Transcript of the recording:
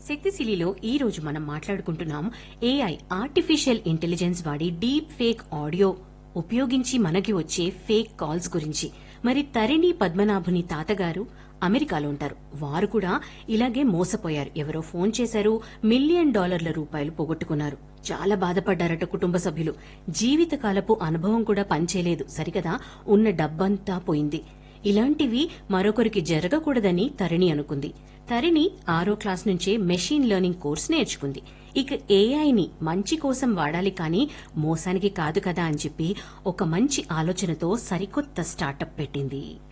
శక్తిశిలిలో ఈ రోజు మనం మాట్లాడుకుంటున్నాం ఏఐ ఆర్టిఫిషియల్ ఇంటెలిజెన్స్ వాడి డీప్ ఫేక్ ఆడియో ఉపయోగించి మనకి వచ్చే ఫేక్ కాల్స్ గురించి మరి తరిణి పద్మనాభుని తాతగారు అమెరికాలో ఉంటారు వారు కూడా ఇలాగే మోసపోయారు ఎవరో ఫోన్ చేశారు మిలియన్ డాలర్ల రూపాయలు పోగొట్టుకున్నారు చాలా బాధపడ్డారట కుటుంబ సభ్యులు జీవితకాలపు అనుభవం కూడా పనిచేయలేదు సరికదా ఉన్న డబ్బంతా పోయింది ఇలాంటివి మరొకరికి జరగకూడదని తరిణి అనుకుంది తరిణి ఆరో క్లాస్ నుంచే మెషిన్ లెర్నింగ్ కోర్స్ నేర్చుకుంది ఇక ఏఐని మంచి కోసం వాడాలి కానీ మోసానికి కాదు కదా అని చెప్పి ఒక మంచి ఆలోచనతో సరికొత్త స్టార్టప్ పెట్టింది